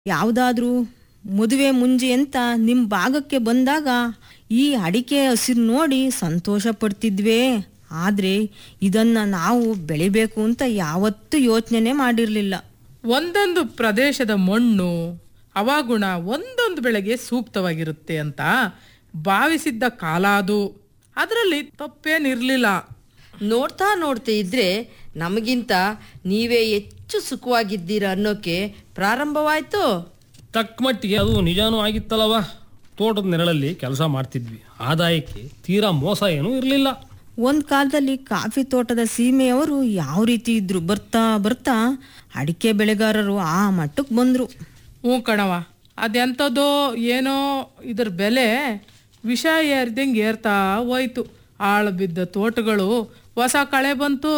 ಯಾವುದಾದ್ರೂ ಮದುವೆ ಮುಂಜಿ ಅಂತ ನಿಮ್ಮ ಭಾಗಕ್ಕೆ ಬಂದಾಗ ಈ ಅಡಿಕೆ ಹಸಿರು ನೋಡಿ ಸಂತೋಷ ಪಡ್ತಿದ್ವೇ ಆದರೆ ಇದನ್ನ ನಾವು ಬೆಳಿಬೇಕು ಅಂತ ಯಾವತ್ತೂ ಯೋಚನೆ ಮಾಡಿರಲಿಲ್ಲ ಒಂದೊಂದು ಪ್ರದೇಶದ ಮಣ್ಣು ಹವಾಗುಣ ಒಂದೊಂದು ಬೆಳೆಗೆ ಸೂಕ್ತವಾಗಿರುತ್ತೆ ಅಂತ ಭಾವಿಸಿದ್ದ ಕಾಲ ಅದು ಅದರಲ್ಲಿ ತಪ್ಪೇನಿರಲಿಲ್ಲ ನೋಡ್ತಾ ನೋಡ್ತಾ ಇದ್ರೆ ನಮಗಿಂತ ನೀವೇ ಹೆಚ್ಚು ಸುಖವಾಗಿದ್ದೀರಾ ಅನ್ನೋಕೆ ಪ್ರಾರಂಭವಾಯ್ತು ತಕ್ಕ ಮಟ್ಟಿಗೆ ಅದು ನಿಜಾನೂ ಆಗಿತ್ತಲ್ಲವ ತೋಟದ ನೆರಳಲ್ಲಿ ಕೆಲಸ ಮಾಡ್ತಿದ್ವಿ ಆದಾಯಕ್ಕೆ ತೀರಾ ಮೋಸ ಏನೂ ಇರಲಿಲ್ಲ ಒಂದು ಕಾಲದಲ್ಲಿ ಕಾಫಿ ತೋಟದ ಸೀಮೆಯವರು ಯಾವ ರೀತಿ ಇದ್ರು ಬರ್ತಾ ಬರ್ತಾ ಅಡಿಕೆ ಬೆಳೆಗಾರರು ಆ ಮಟ್ಟಕ್ಕೆ ಬಂದರು ಹ್ಞೂ ಕಣವ ಅದೆಂಥದ್ದೋ ಏನೋ ಇದ್ರ ಬೆಲೆ ವಿಷ ಏರ್ದಂಗೆ ಏರ್ತಾ ಹೋಯ್ತು ಆಳು ಬಿದ್ದ ತೋಟಗಳು ಹೊಸ ಕಳೆ ಬಂತು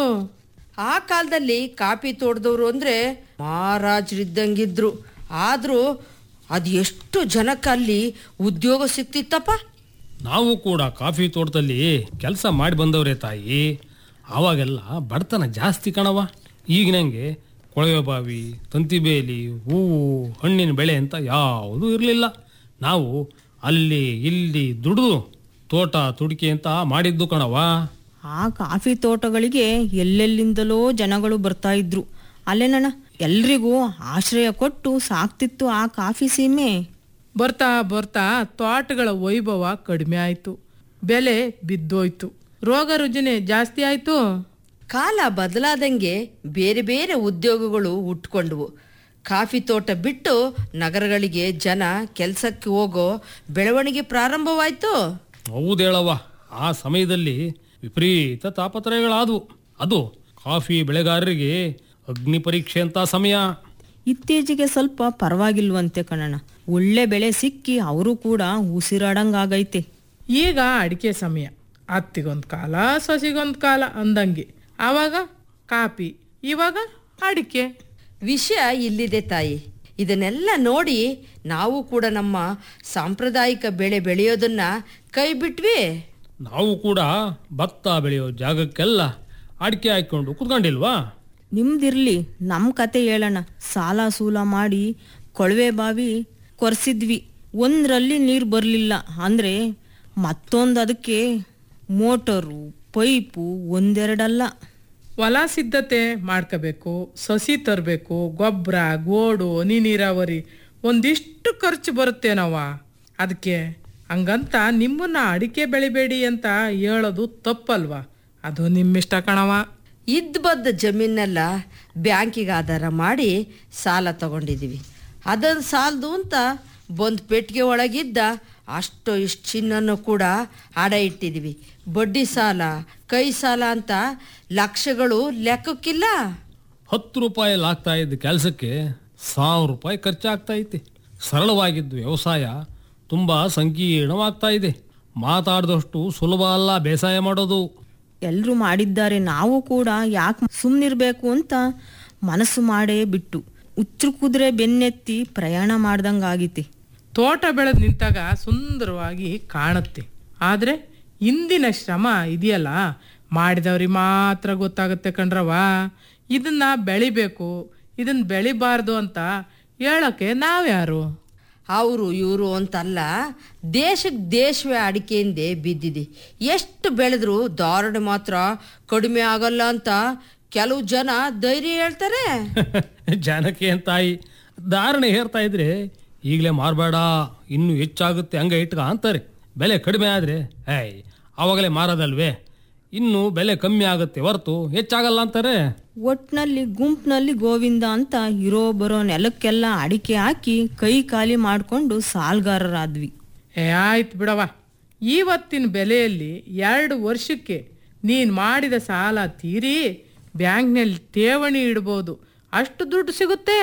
ಆ ಕಾಲದಲ್ಲಿ ಕಾಫಿ ತೋಟದವರು ಅಂದರೆ ಮಹಾರಾಜರಿದ್ದಂಗಿದ್ರು ಆದರೂ ಅದು ಎಷ್ಟು ಜನಕ್ಕೆ ಅಲ್ಲಿ ಉದ್ಯೋಗ ಸಿಕ್ತಿತ್ತಪ್ಪ ನಾವು ಕೂಡ ಕಾಫಿ ತೋಟದಲ್ಲಿ ಕೆಲಸ ಮಾಡಿ ಬಂದವರೇ ತಾಯಿ ಆವಾಗೆಲ್ಲ ಬಡತನ ಜಾಸ್ತಿ ಕಣವ ಈಗಿನಂಗೆ ಕೊಳವೆ ಬಾವಿ ತಂತಿ ಬೇಲಿ ಹೂವು ಹಣ್ಣಿನ ಬೆಳೆ ಅಂತ ಯಾವುದೂ ಇರಲಿಲ್ಲ ನಾವು ಅಲ್ಲಿ ಇಲ್ಲಿ ದುಡಿದು ತೋಟ ತುಡಿಕೆ ಅಂತ ಮಾಡಿದ್ದು ಕಣವ ಆ ಕಾಫಿ ತೋಟಗಳಿಗೆ ಎಲ್ಲೆಲ್ಲಿಂದಲೋ ಜನಗಳು ಬರ್ತಾ ಇದ್ರು ಅಲ್ಲೇನಣ್ಣ ಎಲ್ರಿಗೂ ಆಶ್ರಯ ಕೊಟ್ಟು ಸಾಕ್ತಿತ್ತು ಆ ಕಾಫಿ ಸೀಮೆ ಬರ್ತಾ ಬರ್ತಾ ತೋಟಗಳ ವೈಭವ ಕಡಿಮೆ ಆಯಿತು ಬೆಲೆ ಬಿದ್ದೋಯ್ತು ರೋಗ ರುಜಿನ ಜಾಸ್ತಿ ಆಯಿತು ಕಾಲ ಬದಲಾದಂಗೆ ಬೇರೆ ಬೇರೆ ಉದ್ಯೋಗಗಳು ಹುಟ್ಕೊಂಡ್ವು ಕಾಫಿ ತೋಟ ಬಿಟ್ಟು ನಗರಗಳಿಗೆ ಜನ ಕೆಲಸಕ್ಕೆ ಹೋಗೋ ಬೆಳವಣಿಗೆ ಪ್ರಾರಂಭವಾಯ್ತು ಹೌದೇಳವ್ವ ಆ ಸಮಯದಲ್ಲಿ ವಿಪರೀತ ತಾಪತ್ರಯಗಳಾದವು ಅದು ಕಾಫಿ ಬೆಳೆಗಾರರಿಗೆ ಅಗ್ನಿ ಪರೀಕ್ಷೆ ಅಂತ ಸಮಯ ಇತ್ತೀಚೆಗೆ ಸ್ವಲ್ಪ ಪರವಾಗಿಲ್ವಂತೆ ಕಣಣ್ಣ ಒಳ್ಳೆ ಬೆಳೆ ಸಿಕ್ಕಿ ಅವರು ಕೂಡ ಉಸಿರಾಡಂಗಾಗೈತೆ ಈಗ ಅಡಿಕೆ ಸಮಯ ಅತ್ತಿಗೊಂದು ಕಾಲ ಸೊಸಿಗೊಂದು ಕಾಲ ಅಂದಂಗೆ ಆವಾಗ ಕಾಪಿ ಇವಾಗ ಅಡಿಕೆ ವಿಷಯ ಇಲ್ಲಿದೆ ತಾಯಿ ಇದನ್ನೆಲ್ಲ ನೋಡಿ ನಾವು ಕೂಡ ನಮ್ಮ ಸಾಂಪ್ರದಾಯಿಕ ಬೆಳೆ ಬೆಳೆಯೋದನ್ನ ಕೈ ಬಿಟ್ವಿ ನಾವು ಕೂಡ ಭತ್ತ ಬೆಳೆಯೋ ಜಾಗಕ್ಕೆಲ್ಲ ಅಡಿಕೆ ಹಾಕೊಂಡು ಕುತ್ಕೊಂಡಿಲ್ವಾ ನಿಮ್ದಿರ್ಲಿ ನಮ್ಮ ಕತೆ ಹೇಳೋಣ ಸಾಲ ಸೂಲ ಮಾಡಿ ಕೊಳವೆ ಬಾವಿ ಕೊರೆಸಿದ್ವಿ ಒಂದರಲ್ಲಿ ನೀರು ಬರಲಿಲ್ಲ ಅಂದರೆ ಮತ್ತೊಂದು ಅದಕ್ಕೆ ಮೋಟರು ಪೈಪು ಒಂದೆರಡಲ್ಲ ಹೊಲ ಸಿದ್ಧತೆ ಮಾಡ್ಕೋಬೇಕು ಸಸಿ ತರಬೇಕು ಗೊಬ್ಬರ ಗೋಡು ಹನಿ ನೀರಾವರಿ ಒಂದಿಷ್ಟು ಖರ್ಚು ಬರುತ್ತೇನವ ಅದಕ್ಕೆ ಹಂಗಂತ ನಿಮ್ಮನ್ನ ಅಡಿಕೆ ಬೆಳಿಬೇಡಿ ಅಂತ ಹೇಳೋದು ತಪ್ಪಲ್ವಾ ಅದು ನಿಮ್ಮಿಷ್ಟ ಕಣವ ಇದ್ದ ಬದ್ದ ಜಮೀನೆಲ್ಲ ಬ್ಯಾಂಕಿಗೆ ಆಧಾರ ಮಾಡಿ ಸಾಲ ತಗೊಂಡಿದ್ದೀವಿ ಅದನ್ನು ಸಾಲದು ಅಂತ ಬಂದು ಪೆಟ್ಟಿಗೆ ಒಳಗಿದ್ದ ಅಷ್ಟು ಇಷ್ಟು ಚಿನ್ನನ್ನು ಕೂಡ ಅಡ ಇಟ್ಟಿದ್ದೀವಿ ಬಡ್ಡಿ ಸಾಲ ಕೈ ಸಾಲ ಅಂತ ಲಕ್ಷಗಳು ಲೆಕ್ಕಕ್ಕಿಲ್ಲ ಹತ್ತು ರೂಪಾಯಿ ಆಗ್ತಾ ಇದ್ದ ಕೆಲಸಕ್ಕೆ ಸಾವಿರ ರೂಪಾಯಿ ಖರ್ಚಾಗ್ತಾ ಐತೆ ಸರಳವಾಗಿದ್ದು ವ್ಯವಸಾಯ ತುಂಬ ಸಂಕೀರ್ಣವಾಗ್ತಾ ಇದೆ ಮಾತಾಡಿದಷ್ಟು ಸುಲಭ ಅಲ್ಲ ಬೇಸಾಯ ಮಾಡೋದು ಎಲ್ಲರೂ ಮಾಡಿದ್ದಾರೆ ನಾವು ಕೂಡ ಯಾಕೆ ಸುಮ್ಮನಿರ್ಬೇಕು ಅಂತ ಮನಸ್ಸು ಮಾಡೇ ಬಿಟ್ಟು ಉಚ್ಚು ಕುದುರೆ ಬೆನ್ನೆತ್ತಿ ಪ್ರಯಾಣ ಮಾಡ್ದಂಗಾಗಿತಿ ತೋಟ ಬೆಳೆದು ನಿಂತಾಗ ಸುಂದರವಾಗಿ ಕಾಣುತ್ತೆ ಆದರೆ ಇಂದಿನ ಶ್ರಮ ಇದೆಯಲ್ಲ ಮಾಡಿದವ್ರಿಗೆ ಮಾತ್ರ ಗೊತ್ತಾಗುತ್ತೆ ಕಣ್ರವ ಇದನ್ನ ಬೆಳಿಬೇಕು ಇದನ್ನ ಬೆಳಿಬಾರ್ದು ಅಂತ ಹೇಳೋಕ್ಕೆ ನಾವ್ಯಾರು ಅವರು ಇವರು ಅಂತಲ್ಲ ದೇಶಕ್ಕೆ ದೇಶವೇ ಅಡಿಕೆಯಿಂದೇ ಬಿದ್ದಿದೆ ಎಷ್ಟು ಬೆಳೆದ್ರು ಧಾರಣೆ ಮಾತ್ರ ಕಡಿಮೆ ಆಗಲ್ಲ ಅಂತ ಕೆಲವು ಜನ ಧೈರ್ಯ ಹೇಳ್ತಾರೆ ಜಾನಕಿ ಅಂತ ತಾಯಿ ಧಾರಣೆ ಹೇರ್ತಾ ಇದ್ರೆ ಈಗಲೇ ಮಾರಬೇಡ ಇನ್ನೂ ಹೆಚ್ಚಾಗುತ್ತೆ ಹಂಗೆ ಇಟ್ಕ ಅಂತಾರೆ ಬೆಲೆ ಕಡಿಮೆ ಆದರೆ ಏಯ್ ಆವಾಗಲೇ ಮಾರೋದಲ್ವೇ ಇನ್ನು ಬೆಲೆ ಕಮ್ಮಿ ಆಗುತ್ತೆ ಹೊರತು ಹೆಚ್ಚಾಗಲ್ಲ ಅಂತಾರೆ ಒಟ್ನಲ್ಲಿ ಗುಂಪಿನಲ್ಲಿ ಗೋವಿಂದ ಅಂತ ಇರೋ ಬರೋ ನೆಲಕ್ಕೆಲ್ಲ ಅಡಿಕೆ ಹಾಕಿ ಕೈ ಖಾಲಿ ಮಾಡಿಕೊಂಡು ಸಾಲ್ಗಾರರಾದ್ವಿ ಏ ಆಯ್ತು ಬಿಡವ ಇವತ್ತಿನ ಬೆಲೆಯಲ್ಲಿ ಎರಡು ವರ್ಷಕ್ಕೆ ನೀನು ಮಾಡಿದ ಸಾಲ ತೀರಿ ಬ್ಯಾಂಕ್ನಲ್ಲಿ ಠೇವಣಿ ಇಡ್ಬೋದು ಅಷ್ಟು ದುಡ್ಡು ಸಿಗುತ್ತೆ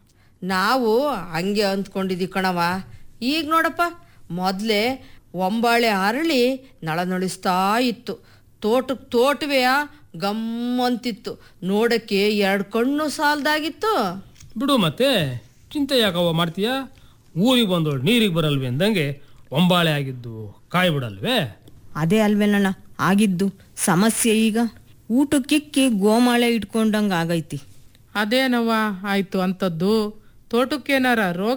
ನಾವು ಹಂಗೆ ಅಂದ್ಕೊಂಡಿದ್ದೀವಿ ಕಣವ ಈಗ ನೋಡಪ್ಪ ಮೊದಲೇ ಒಂಬಾಳೆ ಅರಳಿ ನಳನಳಿಸ್ತಾ ಇತ್ತು ತೋಟಕ್ಕೆ ತೋಟವೇ ಗಮ್ಮಂತಿತ್ತು ನೋಡಕ್ಕೆ ಎರಡು ಕಣ್ಣು ಸಾಲದಾಗಿತ್ತು ಬಿಡು ಮತ್ತೆ ಚಿಂತೆ ಯಾಕವ್ವ ಮಾಡ್ತೀಯಾ ಊರಿಗೆ ಬಂದವಳು ನೀರಿಗೆ ಬರಲ್ವೇ ಅಂದಂಗೆ ಒಂಬಾಳೆ ಆಗಿದ್ದು ಕಾಯಿ ಬಿಡಲ್ವೇ ಅದೇ ಅಲ್ವೇನಣ್ಣ ಆಗಿದ್ದು ಸಮಸ್ಯೆ ಈಗ ಊಟಕ್ಕಿಕ್ಕಿ ಗೋಮಾಳೆ ಇಟ್ಕೊಂಡಂಗೆ ಆಗೈತಿ ಅದೇನವ್ವ ಆಯಿತು ಅಂಥದ್ದು ತೋಟಕ್ಕೇನಾರ ರೋಗ